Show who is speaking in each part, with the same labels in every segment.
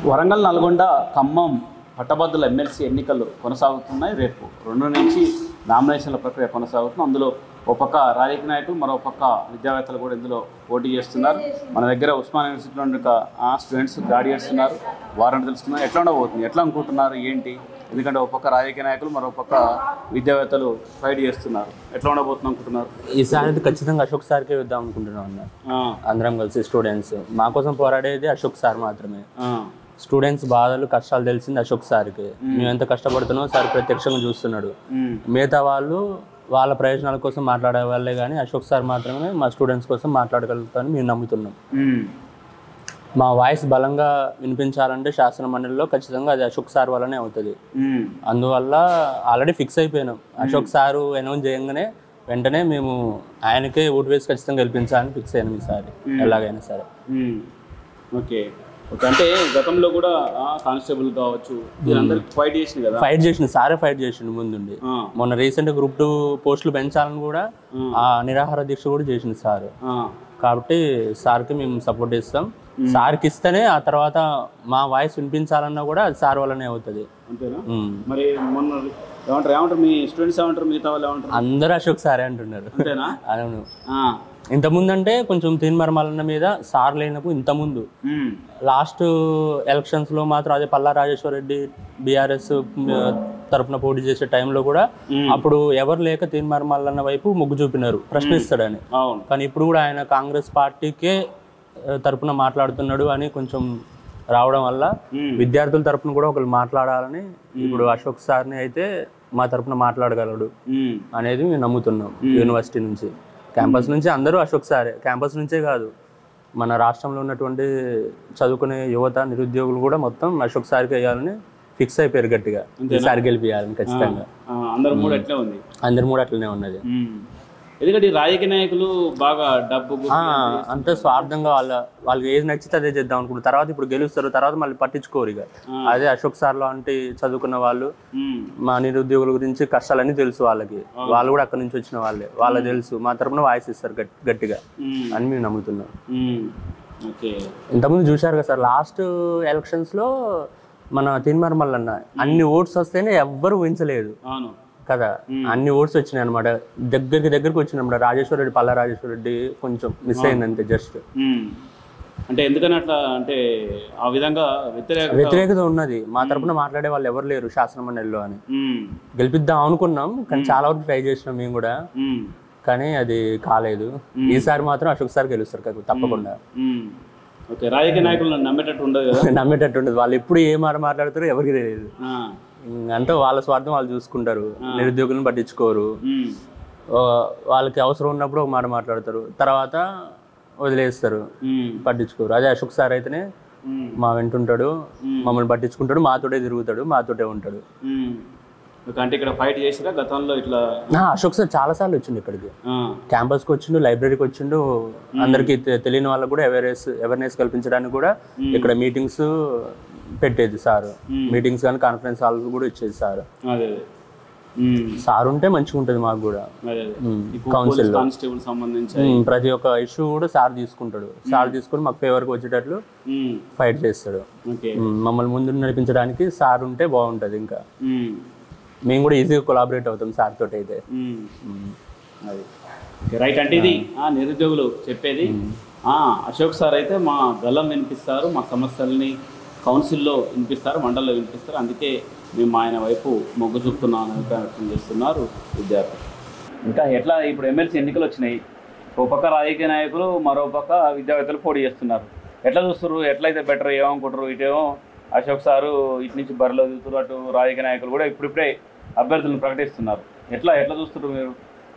Speaker 1: వరంగల్ నల్గొండ ఖమ్మం పట్టభద్రుల ఎమ్మెల్సీ ఎన్నికలు కొనసాగుతున్నాయి రేపు రెండు నుంచి నామినేషన్ల ప్రక్రియ కొనసాగుతుంది అందులో ఒక పక్క రాజకీయ నాయకులు మరో పక్క విద్యావేత్తలు కూడా ఇందులో పోటీ చేస్తున్నారు మన దగ్గర ఉస్మాన్ యూనివర్సిటీలో ఉన్న ఒక, ఆ స్టూడెంట్స్ గార్డియన్స్ ఉన్నారు వారంటీ తెలుస్తున్నారు ఎట్లా ఉండబోతుంది ఎట్లా అనుకుంటున్నారు ఏంటి ఎందుకంటే ఒక పక్క రాజకీయ నాయకులు మరో పక్క విద్యావేత్తలు ఫైట్ చేస్తున్నారు ఎట్లా ఉండబోతుంది అనుకుంటున్నారు
Speaker 2: ఈసారి అయితే ఖచ్చితంగా అశోక్ సార్కే వేద్దాం అనుకుంటున్నాం అన్న
Speaker 1: ఆ,
Speaker 2: అందరం కలిసి స్టూడెంట్స్ మా కోసం పోరాడేది అశోక్ సార్ మాత్రమే
Speaker 1: ఆ,
Speaker 2: స్టూడెంట్స్ బాధలు కష్టాలు తెలిసింది అశోక్ సార్కి మేము ఎంత కష్టపడుతున్నామో సార్ ప్రత్యక్షంగా చూస్తున్నాడు
Speaker 1: ఉమ్,
Speaker 2: మిగతా వాళ్ళు వాళ్ళ ప్రయోజనాల కోసం మాట్లాడే వాళ్ళే కానీ అశోక్ సార్ మాత్రమే మా స్టూడెంట్స్ కోసం మాట్లాడగలుగుతారని మేము నమ్ముతున్నాం
Speaker 1: ఉమ్,
Speaker 2: మా వాయిస్ బలంగా వినిపించాలంటే శాసన మండలిలో ఖచ్చితంగా అది అశోక్ సార్ వల్లనే అవుతుంది
Speaker 1: ఉమ్,
Speaker 2: అందువల్ల ఆల్రెడీ ఫిక్స్ అయిపోయినాం అశోక్ సారు అనౌన్స్ చేయగానే వెంటనే మేము ఆయనకే ఓటు వేసి ఖచ్చితంగా గెలిపించాలని ఫిక్స్ అయినాం ఈసారి ఎలాగైనా సరే
Speaker 1: ఉమ్. ఓకే ఓకే అంటే గతంలో కూడా కానిస్టేబుల్ కావచ్చు వీళ్ళందరికీ ఫైట్ చేసింది కదా
Speaker 2: ఫైట్ చేసిండు సారే ఫైట్ చేసిండు ముందుండి
Speaker 1: ఆ,
Speaker 2: మొన్న రీసెంట్ గ్రూప్ టూ పోస్టులు పెంచాలని కూడా ఆ నిరాహార దీక్ష కూడా చేసింది సార్
Speaker 1: ఆ,
Speaker 2: కాబట్టి సార్కి మేము సపోర్ట్ ఇస్తాం సార్కి ఇస్తేనే ఆ తర్వాత మా వాయిస్ వినిపించాలన్నా కూడా అది సార్ వల్లనే అవుతుంది
Speaker 1: అంతేనా
Speaker 2: ఉమ్.
Speaker 1: మరి మొన్న ఏమంటారు ఏమంటారు మీ స్టూడెంట్స్ ఏమంటారు మిగతా వాళ్ళు ఏమంటారు
Speaker 2: అందరూ అశోక్ సారే అంటున్నారు
Speaker 1: అంతేనా
Speaker 2: అవును
Speaker 1: ఆ,
Speaker 2: ఇంతకుముందు అంటే కొంచెం తీన్మరమల్లన్న మీద సార్ లేనప్పుడు ఇంతకుముందు
Speaker 1: ఉమ్,
Speaker 2: లాస్ట్ ఎలక్షన్స్లో మాత్రం అదే పల్లా రాజేశ్వర రెడ్డి బీఆర్ఎస్ తరపున పోటీ చేసే టైంలో కూడా
Speaker 1: మ్మ్.
Speaker 2: అప్పుడు ఎవరు లేక తీన్మరమల్లన్న వైపు మొగ్గు చూపినారు ప్రశ్నిస్తాడని
Speaker 1: అవును
Speaker 2: కానీ ఇప్పుడు కూడా ఆయన కాంగ్రెస్ పార్టీకే ఆ, తరపున మాట్లాడుతున్నాడు అని కొంచెం రావడం వల్ల
Speaker 1: మ్మ్.
Speaker 2: విద్యార్థుల తరపున కూడా ఒకరు మాట్లాడాలని ఇప్పుడు అశోక్ సార్ని అయితే మా తరపున మాట్లాడగలడు
Speaker 1: ఉమ్,
Speaker 2: అనేది మేము నమ్ముతున్నాం యూనివర్సిటీ నుంచి క్యాంపస్ నుంచి అందరూ అశోక్ సారే క్యాంపస్ నుంచే కాదు మన రాష్ట్రంలో ఉన్నటువంటి చదువుకునే యువత నిరుద్యోగులు కూడా మొత్తం అశోక్ సార్కి వేయాలని ఫిక్స్ అయిపోయారు గట్టిగా ఈసారి గెలిపియాలని ఖచ్చితంగా
Speaker 1: ఆ, అందరం కూడా ఎట్లే ఉంది
Speaker 2: అందరి కూడా అట్లనే ఉన్నది
Speaker 1: ఉమ్. ఎందుకంటే ఈ రాజకీయ నాయకులు బాగా డబ్బు
Speaker 2: ఆ, అంతే స్వార్థంగా వాళ్ళ వాళ్ళకి ఏది నచ్చితే అదే చేద్దాం అనుకుంటారు తర్వాత ఇప్పుడు గెలుస్తారు తర్వాత మళ్ళీ పట్టించుకోరు ఇక అదే అశోక్ సార్ లాంటి చదువుకున్న వాళ్ళు
Speaker 1: ఉమ్,
Speaker 2: మా నిరుద్యోగుల గురించి కష్టాలన్నీ తెలుసు వాళ్ళకి వాళ్ళు కూడా అక్కడి నుంచి వచ్చిన వాళ్ళే వాళ్ళకి తెలుసు మా తరపున వాయిస్ ఇస్తారు గట్- గట్టిగా
Speaker 1: ఉమ్,
Speaker 2: అని మేము నమ్ముతున్నాం
Speaker 1: ఉమ్. ఓకే
Speaker 2: ఇంతకుముందు చూశారు కదా సార్ లాస్ట్ ఎలక్షన్స్లో మన తిన్మర్ మల్లన్న అన్ని ఓట్స్ వస్తేనే ఎవ్వరు ఊహించలేదు
Speaker 1: అవును
Speaker 2: కదా అన్ని ఓట్స్ వచ్చినాయి అనమాట దగ్గరికి దగ్గరికి వచ్చినాయి అనమాట రాజేశ్వర రెడ్డి పల్లా రాజేశ్వర రెడ్డి కొంచెం మిస్ అయింది అంతే జస్ట్
Speaker 1: ఉమ్. అంటే ఎందుకని అట్లా అంటే ఆ విధంగా వ్యతిరేక
Speaker 2: వ్యతిరేకత ఉన్నది మా తరపున మాట్లాడే వాళ్ళు ఎవరు లేరు శాసన మండలిలో అని
Speaker 1: ఉమ్,
Speaker 2: గెలిపిద్దాం అనుకున్నాం కానీ చాలా వరకు ట్రై చేసినాం మేము కూడా
Speaker 1: ఉమ్,
Speaker 2: కానీ అది కాలేదు ఈసారి మాత్రం అశోక్ సార్ గెలుస్తారు కదా తప్పకుండా
Speaker 1: ఉమ్. ఓకే రాజకీయ నాయకులు నమ్మేటట్టు ఉండదు కదా
Speaker 2: నమ్మేటట్టు ఉండదు వాళ్ళు ఎప్పుడు ఏ మాట మాట్లాడతారో ఎవరికి తెలియదు
Speaker 1: ఆ,
Speaker 2: ఉమ్, అంటే వాళ్ళ స్వార్థం వాళ్ళు చూసుకుంటారు నిరుద్యోగులను పట్టించుకోరు
Speaker 1: ఉమ్,
Speaker 2: ఆ, వాళ్ళకి అవసరం ఉన్నప్పుడు ఒక మాట మాట్లాడతారు తర్వాత వదిలేస్తారు
Speaker 1: ఉమ్,
Speaker 2: పట్టించుకోరు అదే అశోక్ సార్ అయితేనే
Speaker 1: ఉమ్,
Speaker 2: మా వెంటుంటాడు మమ్మల్ని పట్టించుకుంటాడు మాతోటే తిరుగుతాడు మాతోటే ఉంటాడు
Speaker 1: ఉమ్. ఓకే, అంటే ఇక్కడ ఫైట్ చేసిరా గతంలో ఇట్లా
Speaker 2: నా అశోక్ సార్ చాలా సార్లు వచ్చిండు ఇక్కడికి
Speaker 1: ఆ,
Speaker 2: క్యాంపస్కి వచ్చిండు లైబ్రరీకి వచ్చిండు అందరికీ తె- తెలియని వాళ్ళకు కూడా అవేర్నెస్ అవేర్నెస్ కల్పించడానికి కూడా ఇక్కడ మీటింగ్స్ పెట్టేది సార్ మీటింగ్స్ కానీ కాన్ఫరెన్స్ హాల్ కూడా ఇచ్చేది సార్
Speaker 1: అదే అదే ఉమ్,
Speaker 2: సార్ ఉంటే మంచిగా ఉంటుంది మాకు కూడా
Speaker 1: అదే అదే
Speaker 2: ఉమ్,
Speaker 1: ఇప్పుడు
Speaker 2: కౌన్సిల్
Speaker 1: పోలీస్ కానిస్టేబుల్ సంబంధించి
Speaker 2: ఉమ్, ప్రతి ఒక్క ఇష్యూ కూడా సార్ తీసుకుంటాడు సార్ తీసుకొని మాకు ఫేవర్కి వచ్చేటట్లు
Speaker 1: ఉమ్,
Speaker 2: ఫైట్ చేస్తాడు
Speaker 1: ఓకే
Speaker 2: ఉమ్, మమ్మల్ని ముందు నడిపించడానికి సార్ ఉంటే బాగుంటుంది ఇంకా
Speaker 1: ఉమ్,
Speaker 2: మేము కూడా ఈజీగా కొలాబరేట్ అవుతాం సార్ తోటి అయితే
Speaker 1: ఉమ్.
Speaker 2: ఉమ్.
Speaker 1: అది రైట్ అంటే ఇది ఆ, నిరుద్యోగులు చెప్పేది ఆ, అశోక్ సార్ అయితే మా గలం వినిపిస్తారు మా సమస్యల్ని కౌన్సిల్లో వినిపిస్తారు మండలిలో వినిపిస్తారు అందుకే మేము ఆయన వైపు మొగ్గు చూపుతున్నాను అభిప్రాయం వ్యక్తం చేస్తున్నారు విద్యార్థులు ఇంకా ఎట్లా ఇప్పుడు ఎమ్మెల్సీ ఎన్నికలు వచ్చినాయి ఓ పక్క రాజకీయ నాయకులు మరో పక్క విద్యావేత్తలు పోటీ చేస్తున్నారు ఎట్లా చూస్తారు ఎట్లయితే బెటర్ ఏమనుకుంటారు ఇటేమో అశోక్ సారు ఇటు నుంచి బరిలో దిగుతారు అటు రాజకీయ నాయకులు కూడా ఇప్పుడిప్పుడే అభ్యర్థులను ప్రకటిస్తున్నారు ఎట్లా ఎట్లా చూస్తారు మీరు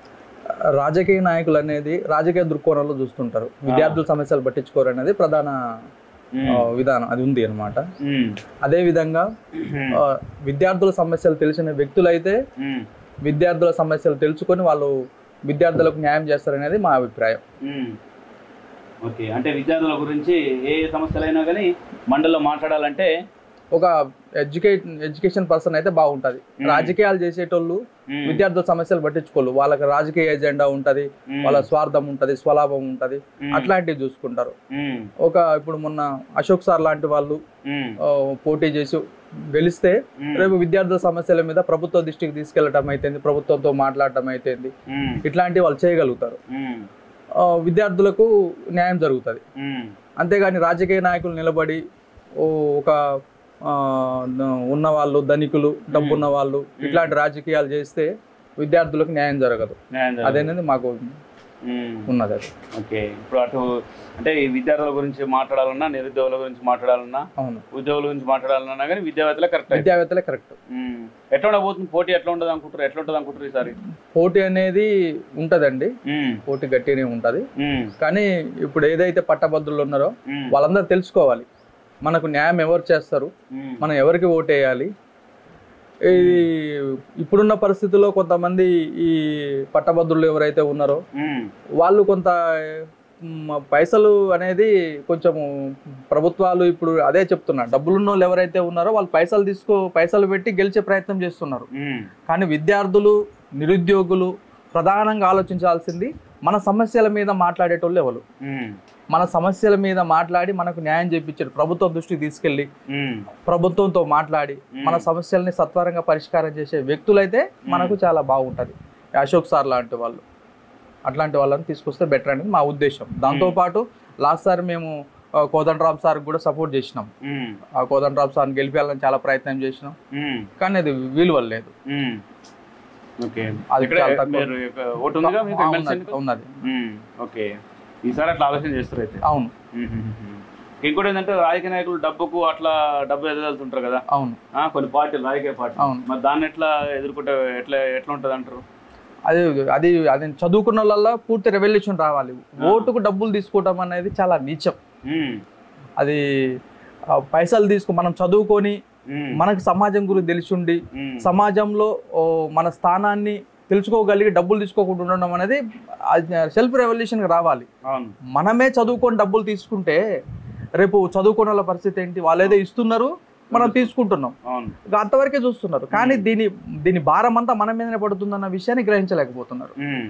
Speaker 3: రాజకీయ నాయకులు అనేది రాజకీయ దృక్కోణంలో చూస్తుంటారు విద్యార్థుల సమస్యలు పట్టించుకోరు అనేది ప్రధాన ఆ, విధానం అది ఉంది అనమాట
Speaker 1: ఉమ్,
Speaker 3: అదే విధంగా ఆ, విద్యార్థుల సమస్యలు తెలిసిన వ్యక్తులైతే
Speaker 1: ఉమ్,
Speaker 3: విద్యార్థుల సమస్యలు తెలుసుకొని వాళ్ళు విద్యార్థులకు న్యాయం చేస్తారనేది మా అభిప్రాయం
Speaker 1: ఉమ్. ఓకే అంటే విద్యార్థుల గురించి ఏ సమస్యలైనా కానీ మండలిలో మాట్లాడాలంటే
Speaker 3: ఒక ఎడ్యుకేట్ ఎడ్యుకేషన్ పర్సన్ అయితే బాగుంటది రాజకీయాలు చేసేటోళ్ళు
Speaker 1: మ్మ్.
Speaker 3: విద్యార్థుల సమస్యలు పట్టించుకోరు వాళ్ళకి రాజకీయ ఎజెండా ఉంటది
Speaker 1: మ్మ్.
Speaker 3: వాళ్ళ స్వార్థం ఉంటది స్వలాభం ఉంటది అట్లాంటివి చూసుకుంటారు
Speaker 1: మ్మ్.
Speaker 3: ఒక ఇప్పుడు మొన్న అశోక్ సార్ లాంటి వాళ్ళు
Speaker 1: మ్మ్.
Speaker 3: ఆ, పోటీ చేసి గెలిస్తే
Speaker 1: మ్మ్.
Speaker 3: రేపు విద్యార్థుల సమస్యల మీద ప్రభుత్వ దృష్టికి తీసుకెళ్లటం అయితేంది ప్రభుత్వంతో మాట్లాడటం అయితేంది
Speaker 1: మ్మ్.
Speaker 3: ఇట్లాంటివి వాళ్ళు చేయగలుగుతారు
Speaker 1: మ్మ్.
Speaker 3: ఆ, విద్యార్థులకు న్యాయం జరుగుతుంది
Speaker 1: మ్మ్.
Speaker 3: అంతేగాని రాజకీయ నాయకులు నిలబడి ఓ ఒక ఆ, న- ఉన్నవాళ్ళు ధనికులు డబ్బున్న వాళ్ళు ఇట్లాంటి రాజకీయాలు చేస్తే విద్యార్థులకు న్యాయం జరగదు
Speaker 1: న్యాయం జరగదు.
Speaker 3: అదేనది మాకు
Speaker 1: మ్మ్.
Speaker 3: ఉన్నది అది
Speaker 1: ఓకే ఇప్పుడు అటు అంటే ఈ విద్యార్థుల గురించి మాట్లాడాలన్నా నిరుద్యోగుల గురించి మాట్లాడాలన్నా
Speaker 3: అవును
Speaker 1: ఉద్యోగుల గురించి మాట్లాడాలన్నా కానీ విద్యావేత్తలే కరెక్ట్
Speaker 3: విద్యావేత్తలే కరెక్ట్
Speaker 1: ఎట్లా ఉండబోతుంది పోటీ ఎట్లా ఉండదు అనుకుంటారు ఎట్లా ఉంటుంది అనుకుంటారు ఈసారి
Speaker 3: పోటీ అనేది ఉంటదండి
Speaker 1: మ్మ్.
Speaker 3: పోటీ గట్టిగానే ఉంటది
Speaker 1: మ్మ్.
Speaker 3: కానీ ఇప్పుడు ఏదైతే పట్టభద్రులు ఉన్నారో
Speaker 1: మ్మ్.
Speaker 3: వాళ్ళందరూ తెలుసుకోవాలి మనకు న్యాయం ఎవరు చేస్తారు
Speaker 1: మ్మ్.
Speaker 3: మనం ఎవరికి ఓటేయాలి ఇది ఇప్పుడున్న పరిస్థితుల్లో కొంతమంది ఈ పట్టభద్రులు ఎవరైతే ఉన్నారో
Speaker 1: మ్మ్.
Speaker 3: వాళ్ళు కొంత మ్, పైసలు అనేది కొంచెము ప్రభుత్వాలు ఇప్పుడు అదే చెప్తున్నారు డబ్బులున్న వాళ్ళు ఎవరైతే ఉన్నారో వాళ్ళు పైసలు తీసుకో పైసలు పెట్టి గెలిచే ప్రయత్నం చేస్తున్నారు
Speaker 1: మ్మ్.
Speaker 3: కానీ విద్యార్థులు నిరుద్యోగులు ప్రధానంగా ఆలోచించాల్సింది మన సమస్యల మీద మాట్లాడేటోళ్ళు ఎవరు
Speaker 1: మ్మ్.
Speaker 3: మన సమస్యల మీద మాట్లాడి మనకు న్యాయం చేయించారు ప్రభుత్వం దృష్టికి తీసుకెళ్ళి
Speaker 1: మ్మ్.
Speaker 3: ప్రభుత్వంతో మాట్లాడి మన సమస్యల్ని సత్వరంగా పరిష్కారం చేసే వ్యక్తులైతే మనకు చాలా బాగుంటుంది అశోక్ సార్ లాంటి వాళ్ళు అట్లాంటి వాళ్ళని తీసుకొస్తే బెటర్ అనేది మా ఉద్దేశం దాంతోపాటు లాస్ట్ సార్ మేము ఆ, కోదండరామ్ సార్ కూడా సపోర్ట్ చేసినాం
Speaker 1: మ్మ్.
Speaker 3: ఆ కోదండరామ్ సార్ని గెలిపించాలని చాలా ప్రయత్నం చేసినాం
Speaker 1: మ్మ్.
Speaker 3: కానీ అది విలువ లేదు
Speaker 1: మ్మ్. ఓకే
Speaker 3: అది
Speaker 1: ఇక్కడ
Speaker 3: చాలా తక్కువ.
Speaker 1: మీరు యొక్క ఓటు ఉందిగా మీకు
Speaker 3: ఆ,
Speaker 1: ఎమ్మెల్సీ
Speaker 3: ఉన్నది
Speaker 1: ఎన్నికలు?
Speaker 3: ఉన్నది
Speaker 1: మ్మ్. ఓకే ఈసారి అట్లా ఆలోచన చేస్తారు అయితే
Speaker 3: అవును
Speaker 1: మ్మ్. ఇంకోటి ఏంటంటే రాజకీయ నాయకులు డబ్బుకు అట్లా డబ్బు ఎదగలుగుతుంటారు కదా
Speaker 3: అవును
Speaker 1: ఆ, కొన్ని పార్టీలు రాజకీయ పార్టీ
Speaker 3: అవును.
Speaker 1: మరి దాన్ని ఎట్లా ఎదుర్కొంటే ఎట్లా ఎట్లా ఉంటుంది అంటారు
Speaker 3: అది అది అది చదువుకున్న వాళ్ళ పూర్తి రెవల్యూషన్ రావాలి ఓటుకు డబ్బులు తీసుకోవడం అనేది చాలా నీచం
Speaker 1: మ్మ్.
Speaker 3: అది ఆ, పైసలు తీసుకు మనం చదువుకొని
Speaker 1: మ్మ్.
Speaker 3: మనకు సమాజం గురించి తెలిసిండి
Speaker 1: మ్మ్.
Speaker 3: సమాజంలో ఓ, మన స్థానాన్ని తెలుసుకోగలిగి డబ్బులు తీసుకోకుండా ఉండడం అనేది సెల్ఫ్ రెవల్యూషన్కి రావాలి
Speaker 1: అవును
Speaker 3: మనమే చదువుకొని డబ్బులు తీసుకుంటే రేపు చదువుకున్న వాళ్ళ పరిస్థితి ఏంటి వాళ్ళు ఏదో ఇస్తున్నారు మనం తీసుకుంటున్నాం
Speaker 1: అవును
Speaker 3: ఇక అంతవరకే చూస్తున్నారు కానీ దీని దీని భారం అంతా మన మీదనే పడుతుందన్న విషయాన్ని గ్రహించలేకపోతున్నారు
Speaker 1: మ్మ్.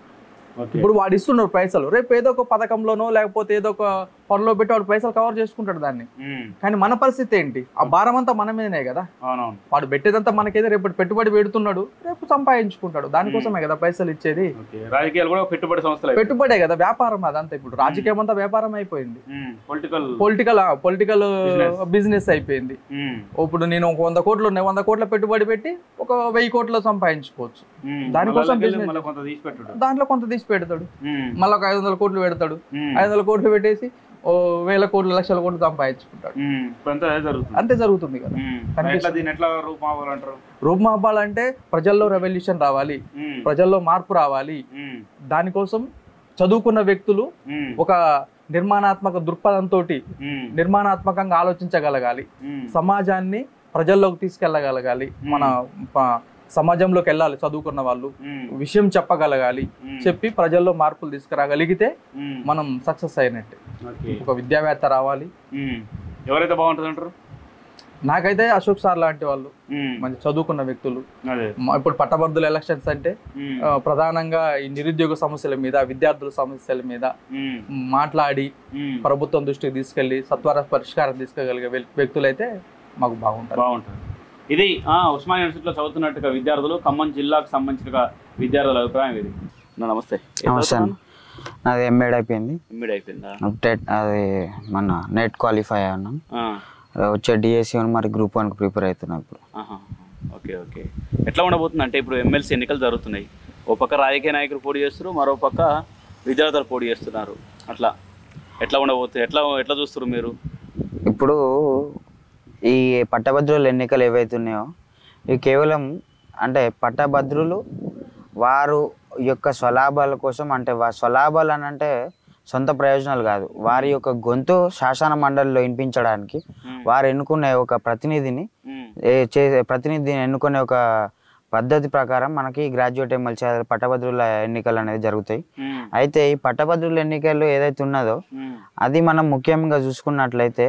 Speaker 1: ఓకే
Speaker 3: ఇప్పుడు వాడు ఇస్తున్నారు పైసలు రేపు ఏదో ఒక పథకంలోనో లేకపోతే ఏదో ఒక పనిలో పెట్టి వాడు పైసలు కవర్ చేసుకుంటాడు దాన్ని
Speaker 1: మ్మ్.
Speaker 3: కానీ మన పరిస్థితి ఏంటి ఆ భారం అంతా మన మీదనే కదా
Speaker 1: అవునవును
Speaker 3: వాడు పెట్టేదంతా మనకేదో రేపు పెట్టుబడి పెడుతున్నాడు రేపు సంపాదించుకుంటాడు దానికోసమే కదా పైసలు ఇచ్చేది
Speaker 1: ఓకే రాజకీయాలు కూడా పెట్టుబడి సంస్థలు
Speaker 3: పెట్టుబడే కదా వ్యాపారం అదంతా ఇప్పుడు రాజకీయం అంతా వ్యాపారం అయిపోయింది
Speaker 1: political
Speaker 3: political political
Speaker 1: Business.
Speaker 3: Business అయిపోయింది ఇప్పుడు నేను ఒక వంద కోట్లు ఉన్నాయి వంద కోట్ల పెట్టుబడి పెట్టి ఒక వెయ్యి కోట్లు సంపాదించుకోవచ్చు దానికోసం business.
Speaker 1: మళ్ళీ కొంత తీసి పెట్టుడు
Speaker 3: దాంట్లో కొంత తీసి పెడతాడు
Speaker 1: మ్మ్.
Speaker 3: మళ్ళీ ఒక ఐదు వందల కోట్లు పెడతాడు
Speaker 1: మ్మ్.
Speaker 3: ఐదు వందల కోట్లు పెట్టేసి ఓ వేల కోట్లు లక్షల కోట్లు సంపాదించుకుంటాడు
Speaker 1: మ్మ్. ఇప్పుడు అంతా అదే జరుగుతుంది
Speaker 3: అంతే జరుగుతుంది కదా
Speaker 1: మ్మ్.
Speaker 3: కనిపిస్తుంది.
Speaker 1: ఎట్లా దీన్ని ఎట్లా రూపావాలంటారు
Speaker 3: రూపుమాపాలంటే ప్రజల్లో రెవల్యూషన్ రావాలి
Speaker 1: మ్మ్.
Speaker 3: ప్రజల్లో మార్పు రావాలి
Speaker 1: మ్మ్.
Speaker 3: దానికోసం చదువుకున్న వ్యక్తులు
Speaker 1: మ్మ్.
Speaker 3: ఒక నిర్మాణాత్మక దృక్పథంతో
Speaker 1: మ్మ్.
Speaker 3: నిర్మాణాత్మకంగా ఆలోచించగలగాలి
Speaker 1: మ్మ్.
Speaker 3: సమాజాన్ని ప్రజల్లోకి తీసుకెళ్ళగలగాలి మన ప- సమాజంలోకి వెళ్ళాలి చదువుకున్న వాళ్ళు
Speaker 1: మ్మ్.
Speaker 3: విషయం చెప్పగలగాలి
Speaker 1: మ్మ్.
Speaker 3: చెప్పి ప్రజల్లో మార్పులు తీసుకురాగలిగితే
Speaker 1: మ్మ్.
Speaker 3: మనం సక్సెస్ అయినట్టే
Speaker 1: ఓకే
Speaker 3: ఒక విద్యావేత్త రావాలి
Speaker 1: మ్మ్. ఎవరైతే బాగుంటుంది అంటారు
Speaker 3: నాకైతే అశోక్ సార్ లాంటి వాళ్ళు
Speaker 1: మ్మ్.
Speaker 3: మంచి చదువుకున్న వ్యక్తులు
Speaker 1: అదే
Speaker 3: మ- ఇప్పుడు పట్టభద్రుల ఎలక్షన్స్ అంటే
Speaker 1: మ్మ్.
Speaker 3: ఆ, ప్రధానంగా ఈ నిరుద్యోగ సమస్యల మీద విద్యార్థుల సమస్యల మీద
Speaker 1: మ్మ్.
Speaker 3: మాట్లాడి
Speaker 1: మ్మ్.
Speaker 3: ప్రభుత్వం దృష్టికి తీసుకెళ్లి సత్వర పరిష్కారం తీసుకోగలిగే వ్యక్- వ్యక్తులైతే మాకు బాగుంటారు
Speaker 1: బాగుంటుంది ఇది ఆ, ఉస్మానియా యూనివర్సిటీలో చదువుతున్నట్టుగా విద్యార్థులు ఖమ్మం జిల్లాకు సంబంధించిన విద్యార్థుల అభిప్రాయం ఇది నా నమస్తే
Speaker 4: నమస్తే అండి. నాది ఎంఏడ్ అయిపోయింది
Speaker 1: ఎంబీడ్ అయిపోయిందా
Speaker 4: టెట్ అది మన నెట్ క్వాలిఫై అయ్యాను
Speaker 1: ఆ,
Speaker 4: వచ్చే డిఎస్సి మరి గ్రూప్ వన్కి ప్రిపేర్ అవుతున్నా ఇప్పుడు
Speaker 1: ఆహా. ఓకే ఓకే ఎట్లా ఉండబోతుంది అంటే ఇప్పుడు ఎమ్మెల్సీ ఎన్నికలు జరుగుతున్నాయి ఓ పక్క రాజకీయ నాయకులు పోటీ చేస్తారు మరో పక్క విద్యార్థులు పోటీ చేస్తున్నారు అట్లా ఎట్లా ఉండబోతుంది ఎట్లా ఎట్లా చూస్తారు మీరు
Speaker 4: ఇప్పుడు ఈ పట్టభద్రుల ఎన్నికలు ఏవైతున్నాయో ఇవి కేవలం అంటే పట్టభద్రులు వారు యొక్క స్వలాభాల కోసం అంటే వా స్వలాభాలు అని అంటే సొంత ప్రయోజనాలు కాదు వారి యొక్క గొంతు శాసన మండలిలో వినిపించడానికి వారు ఎన్నుకునే ఒక ప్రతినిధిని
Speaker 1: మ్మ్.
Speaker 4: ఏ చే ప్రతినిధిని ఎన్నుకునే ఒక పద్ధతి ప్రకారం మనకి గ్రాడ్యుయేట్ ఎమ్మెల్సీ పట్టభద్రుల ఎన్నికలు అనేది జరుగుతాయి
Speaker 1: మ్మ్.
Speaker 4: అయితే ఈ పట్టభద్రుల ఎన్నికలు ఏదైతే ఉన్నదో
Speaker 1: మ్మ్.
Speaker 4: అది మనం ముఖ్యంగా చూసుకున్నట్లయితే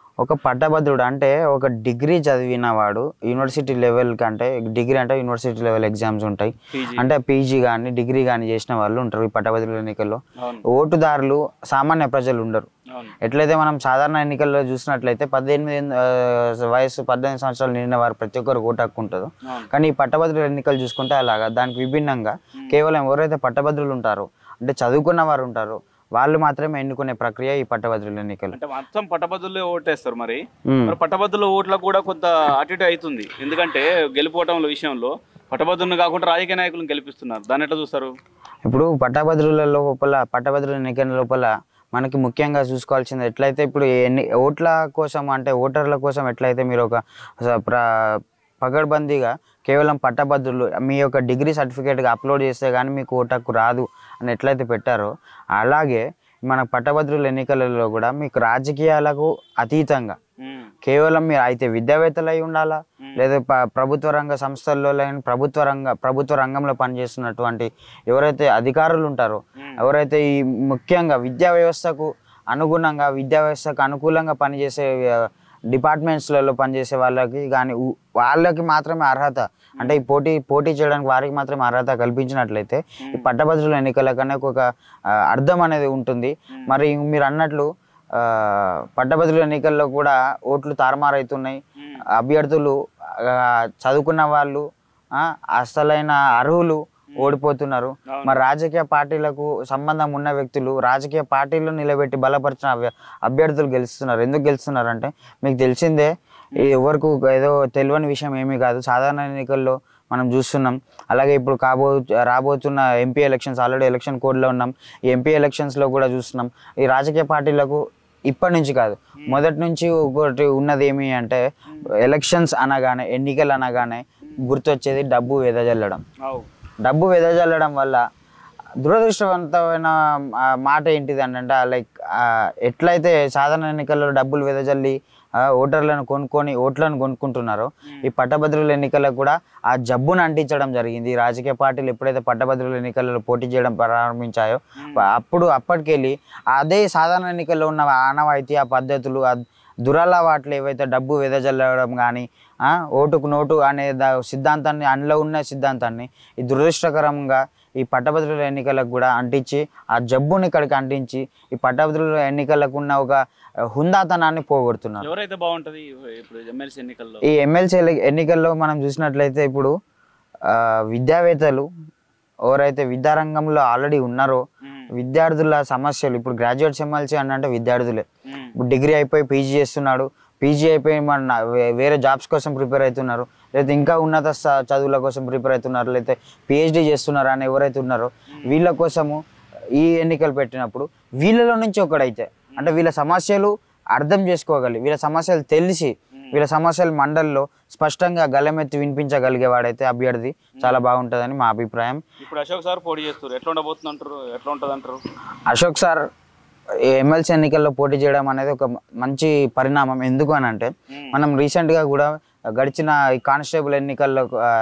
Speaker 4: ఒక పట్టభద్రుడు అంటే ఒక డిగ్రీ చదివిన వాడు యూనివర్సిటీ లెవెల్ కంటే డిగ్రీ అంటే యూనివర్సిటీ లెవెల్ ఎగ్జామ్స్ ఉంటాయి
Speaker 1: పీజీ
Speaker 4: అంటే పీజీ కానీ డిగ్రీ కానీ చేసిన వాళ్ళు ఉంటారు ఈ పట్టభద్రుల ఎన్నికల్లో
Speaker 1: అవును
Speaker 4: ఓటుదారులు సామాన్య ప్రజలు ఉండరు
Speaker 1: అవును
Speaker 4: ఎట్లయితే మనం సాధారణ ఎన్నికల్లో చూసినట్లయితే పద్దెనిమిది ఆ, వయసు పద్దెనిమిది సంవత్సరాలు నిండిన వారు ప్రతి ఒక్కరు ఓటు హక్కు ఉంటుంది
Speaker 1: అవును
Speaker 4: కానీ ఈ పట్టభద్రుల ఎన్నికలు చూసుకుంటే అలాగా దానికి విభిన్నంగా కేవలం ఎవరైతే పట్టభద్రులు ఉంటారో అంటే చదువుకున్న వారు ఉంటారో వాళ్ళు మాత్రమే ఎన్నుకునే ప్రక్రియ ఈ పట్టభద్రుల ఎన్నికలు
Speaker 1: అంటే మొత్తం పట్టభద్రులే ఓటేస్తారు మరి
Speaker 4: ఉమ్.
Speaker 1: మరి పట్టభద్రుల ఓట్లకు కూడా కొంత అటు ఇటు అవుతుంది ఎందుకంటే గెలుపోవటం విషయంలో పట్టభద్రులను కాకుండా రాజకీయ నాయకులను గెలిపిస్తున్నారు దాన్ని ఎట్లా చూస్తారు
Speaker 4: ఇప్పుడు పట్టభద్రుల లోపల పట్టభద్రుల ఎన్నికల లోపల మనకి ముఖ్యంగా చూసుకోవాల్సింది ఎట్లయితే ఇప్పుడు ఎన్ని ఓట్ల కోసం అంటే ఓటర్ల కోసం ఎట్లయితే మీరు ఒక స- ప్ర పగడ్బందీగా కేవలం పట్టభద్రులు మీ యొక్క డిగ్రీ సర్టిఫికేట్గా అప్లోడ్ చేస్తే కానీ మీకు ఓటు హక్కు రాదు అని ఎట్లయితే పెట్టారో అలాగే మన పట్టభద్రుల ఎన్నికలలో కూడా మీకు రాజకీయాలకు అతీతంగా
Speaker 1: ఉమ్,
Speaker 4: కేవలం మీరు అయితే విద్యావేత్తలు అయి ఉండాలా
Speaker 1: ఉమ్,
Speaker 4: లేదా ప- ప్రభుత్వ రంగ సంస్థల్లో లేని ప్రభుత్వ రంగ ప్రభుత్వ రంగంలో పనిచేస్తున్నటువంటి ఎవరైతే అధికారులు ఉంటారో
Speaker 1: ఉమ్,
Speaker 4: ఎవరైతే ఈ ముఖ్యంగా విద్యా వ్యవస్థకు అనుగుణంగా విద్యా వ్యవస్థకు అనుకూలంగా పనిచేసే ఆ, డిపార్ట్మెంట్స్లలో పనిచేసే వాళ్ళకి కానీ ఉ- వాళ్ళకి మాత్రమే అర్హత అంటే ఈ పోటీ పోటీ చేయడానికి వారికి మాత్రమే అర్హత కల్పించినట్లయితే ఈ పట్టభద్రుల ఎన్నికల కన్నా ఒక ఆ, అర్థం అనేది ఉంటుంది మరి మీరు అన్నట్లు ఆ, పట్టభద్రుల ఎన్నికల్లో కూడా ఓట్లు తారుమారవుతున్నాయి
Speaker 1: ఉమ్,
Speaker 4: అభ్యర్థులు ఆ, చదువుకున్న వాళ్ళు ఆ, అసలైన అర్హులు ఓడిపోతున్నారు
Speaker 1: అవును.
Speaker 4: మరి రాజకీయ పార్టీలకు సంబంధం ఉన్న వ్యక్తులు రాజకీయ పార్టీలు నిలబెట్టి బలపరిచిన అభ్య- అభ్యర్థులు గెలుస్తున్నారు ఎందుకు గెలుస్తున్నారు అంటే మీకు తెలిసిందే ఈ ఎవరికి ఏదో తెలియని విషయం ఏమీ కాదు సాధారణ ఎన్నికల్లో మనం చూస్తున్నాం అలాగే ఇప్పుడు కాబో రాబోతున్న ఎంపీ ఎలక్షన్స్ ఆల్రెడీ ఎలక్షన్ కోడ్లో ఉన్నాం ఈ ఎంపీ ఎలక్షన్స్లో కూడా చూస్తున్నాం ఈ రాజకీయ పార్టీలకు ఇప్పటి నుంచి కాదు మొదటి నుంచి ఒకటి ఉన్నది ఏమి అంటే ఎలక్షన్స్ అనగానే ఎన్నికలు అనగానే గుర్తొచ్చేది డబ్బు వెదజల్లడం
Speaker 1: అవు
Speaker 4: డబ్బు వెదజల్లడం వల్ల దురదృష్టవంతమైన ఆ, మాట ఏంటిది అంటే లైక్ ఎట్లయితే సాధారణ ఎన్నికల్లో డబ్బులు వెదజల్లి ఆ, ఓటర్లను కొనుక్కొని ఓట్లను కొనుక్కుంటున్నారో ఈ పట్టభద్రుల ఎన్నికలకు కూడా ఆ జబ్బును అంటించడం జరిగింది ఈ రాజకీయ పార్టీలు ఎప్పుడైతే పట్టభద్రుల ఎన్నికలలో పోటీ చేయడం ప్రారంభించాయో అప్పుడు అప్పటికెళ్ళి అదే సాధారణ ఎన్నికల్లో ఉన్న ఆనవాయితీ ఆ పద్ధతులు ఆ దురలవాట్లు ఏవైతే డబ్బు వెదజల్లడం కానీ ఓటుకు నోటు అనే దా- సిద్ధాంతాన్ని అందులో ఉన్న సిద్ధాంతాన్ని ఈ దురదృష్టకరంగా ఈ పట్టభద్రుల ఎన్నికలకు కూడా అంటించి ఆ జబ్బుని ఇక్కడికి అంటించి ఈ పట్టభద్రుల ఎన్నికలకు ఉన్న ఒక హుందాతనాన్ని పోగొడుతున్నారు
Speaker 1: ఎవరైతే బాగుంటది ఇప్పుడు ఎమ్మెల్సీ ఎన్నికల్లో
Speaker 4: ఈ ఎమ్మెల్సీ ఎన్నికల్లో మనం చూసినట్లయితే ఇప్పుడు ఆ, విద్యావేత్తలు ఎవరైతే విద్యారంగంలో ఆల్రెడీ ఉన్నారో
Speaker 1: ఉమ్,
Speaker 4: విద్యార్థుల సమస్యలు ఇప్పుడు గ్రాడ్యుయేట్స్ ఎమ్మెల్సీ అని అంటే విద్యార్థులే
Speaker 1: ఉమ్,
Speaker 4: ఇప్పుడు డిగ్రీ అయిపోయి పీజీ చేస్తున్నాడు పీజీ అయిపోయి మన వే- వేరే జాబ్స్ కోసం ప్రిపేర్ అవుతున్నారు లేదా ఇంకా ఉన్నత స్థా- చదువుల కోసం ప్రిపేర్ అవుతున్నారు లేకపోతే పిహెచ్డి చేస్తున్నారు అని ఎవరైతే ఉన్నారో వీళ్ళ కోసము ఈ ఎన్నికలు పెట్టినప్పుడు వీళ్ళలో నుంచి ఒకడైతే అంటే వీళ్ళ సమస్యలు అర్థం చేసుకోగలి వీళ్ళ సమస్యలు తెలిసి వీళ్ళ సమస్యలు మండలిలో స్పష్టంగా గలమెత్తి వినిపించగలిగేవాడైతే అభ్యర్థి చాలా బాగుంటుందని మా అభిప్రాయం
Speaker 1: ఇప్పుడు అశోక్ సార్ పోటీ చేస్తారు ఎట్లా ఉండబోతుంది అంటారు ఎట్లా ఉంటుంది అంటారు
Speaker 4: అశోక్ సార్ ఎమ్మెల్సీ ఎన్నికల్లో పోటీ చేయడం అనేది ఒక మంచి పరిణామం ఎందుకు అని అంటే మనం రీసెంట్గా కూడా గడిచిన ఈ కానిస్టేబుల్ ఎన్నికల్లో ఆ,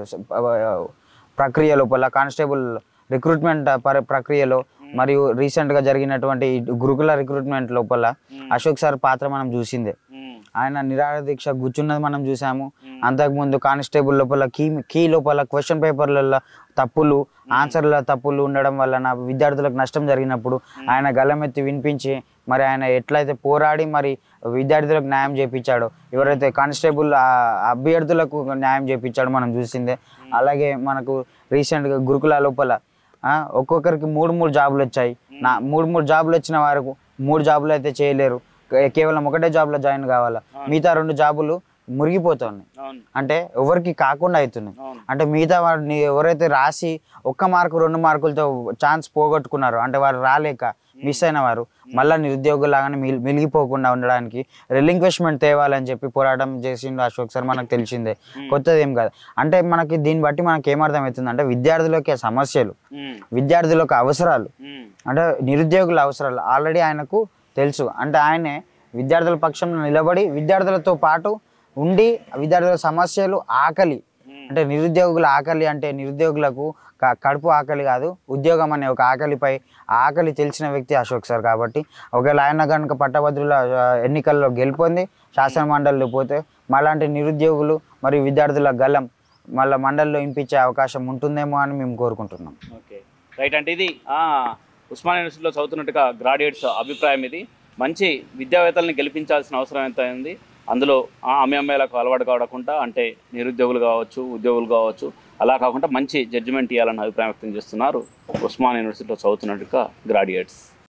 Speaker 4: ప్రక్రియ లోపల కానిస్టేబుల్ రిక్రూట్మెంట్ పర ప్రక్రియలో మరియు రీసెంట్గా జరిగినటువంటి ఈ గురుకుల రిక్రూట్మెంట్ లోపల అశోక్ సార్ పాత్ర మనం చూసిందే
Speaker 1: ఉమ్,
Speaker 4: ఆయన నిరాహార దీక్ష కూర్చున్నది మనం చూసాము అంతకుముందు కానిస్టేబుల్ లోపల కీ కీ లోపల క్వశ్చన్ పేపర్లలో తప్పులు ఆన్సర్ల తప్పులు ఉండడం వలన విద్యార్థులకు నష్టం జరిగినప్పుడు ఆయన గలమెత్తి వినిపించి మరి ఆయన ఎట్లయితే పోరాడి మరి విద్యార్థులకు న్యాయం చేపించాడో ఎవరైతే కానిస్టేబుల్ ఆ అభ్యర్థులకు న్యాయం చేపించాడో మనం చూసిందే అలాగే మనకు రీసెంట్గా గురుకుల లోపల ఆ, ఒక్కొక్కరికి మూడు మూడు జాబులు వచ్చాయి నా మూడు మూడు జాబులు వచ్చిన వారికి మూడు జాబులు అయితే చేయలేరు కే- కేవలం ఒకటే జాబ్లో జాయిన్ కావాలా మిగతా రెండు జాబులు మురిగిపోతున్నాయి
Speaker 1: అవును
Speaker 4: అంటే ఎవరికి కాకుండా అవుతున్నాయి
Speaker 1: అవును
Speaker 4: అంటే మిగతా వారిని ఎవరైతే రాసి ఒక్క మార్కు రెండు మార్కులతో ఛాన్స్ పోగొట్టుకున్నారో అంటే వారు రాలేక మిస్ అయిన వారు మళ్ళీ నిరుద్యోగులాగానే మిల్ మిలిగిపోకుండా ఉండడానికి రిలింక్వెస్ట్మెంట్ తేవాలని చెప్పి పోరాటం చేసిండు అశోక్ సార్ మనకు తెలిసిందే కొత్తది ఏం కాదు అంటే మనకి దీన్ని బట్టి మనకి ఏమర్థమవుతుంది అంటే విద్యార్థులకి సమస్యలు
Speaker 1: ఉమ్,
Speaker 4: విద్యార్థులకు అవసరాలు
Speaker 1: ఉమ్,
Speaker 4: అంటే నిరుద్యోగుల అవసరాలు ఆల్రెడీ ఆయనకు తెలుసు అంటే ఆయనే విద్యార్థుల పక్షంలో నిలబడి విద్యార్థులతో పాటు ఉండి విద్యార్థుల సమస్యలు ఆకలి అంటే నిరుద్యోగుల ఆకలి అంటే నిరుద్యోగులకు క- కడుపు ఆకలి కాదు ఉద్యోగం అనే ఒక ఆకలిపై ఆ ఆకలి తెలిసిన వ్యక్తి అశోక్ సార్ కాబట్టి ఒకవేళ ఆయన కనుక పట్టభద్రుల ఆ, ఎన్నికల్లో గెలుపొంది శాసన మండలిలో పోతే మాలాంటి నిరుద్యోగులు మరియు విద్యార్థుల గలం మళ్ళీ మండలిలో ఇంపించే అవకాశం ఉంటుందేమో అని మేము కోరుకుంటున్నాం
Speaker 1: ఓకే రైట్ అంటే ఇది ఆ, ఉస్మానియా యూనివర్సిటీలో చదువుతున్నట్టుగా గ్రాడ్యుయేట్స్ అభిప్రాయం ఇది మంచి విద్యావేత్తల్ని గెలిపించాల్సిన అవసరం ఎంత ఉంది అందులో ఆ అమ్మాయిలకు అలవాటు కావకుండా అంటే నిరుద్యోగులు కావచ్చు ఉద్యోగులు కావచ్చు అలా కాకుండా మంచి జడ్జిమెంట్ ఇవ్వాలని అభిప్రాయం వ్యక్తం చేస్తున్నారు ఉస్మాన్ యూనివర్సిటీలో చదువుతున్నట్టుగా గ్రాడ్యుయేట్స్